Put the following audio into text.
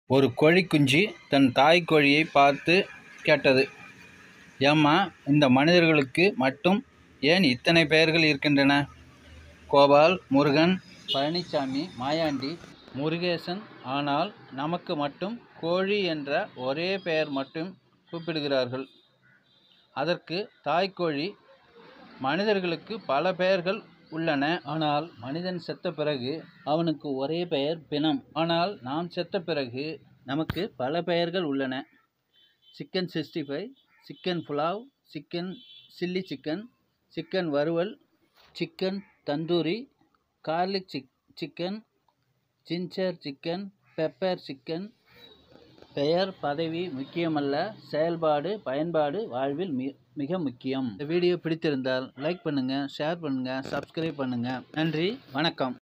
ஒரு கோழிக்குஞ்சு தன் தாய் கோழியை பார்த்து கேட்டது ஏம்மா இந்த மனிதர்களுக்கு மட்டும் ஏன் இத்தனை பெயர்கள் இருக்கின்றன கோபால் முருகன் பழனிசாமி மாயாண்டி முருகேசன் ஆனால் நமக்கு மட்டும் கோழி என்ற ஒரே பெயர் மட்டும் கூப்பிடுகிறார்கள் அதற்கு தாய்க்கோழி மனிதர்களுக்கு பல பெயர்கள் உள்ளன ஆனால் மனிதன் செத்த பிறகு அவனுக்கு ஒரே பெயர் பிணம் ஆனால் நாம் செத்த பிறகு நமக்கு பல பெயர்கள் உள்ளன chicken sixty five chicken pulao chicken chilli chicken chicken வறுவல் chicken tandoori garlic chick chicken ginger chicken pepper chicken பெயர் பதவி முக்கியமல்ல செயல்பாடு பயன்பாடு வாழ்வில் மி மிக முக்கியம் இந்த வீடியோ பிடித்திருந்தால் லைக் பண்ணுங்கள் ஷேர் பண்ணுங்கள் சப்ஸ்கிரைப் பண்ணுங்கள் நன்றி வணக்கம்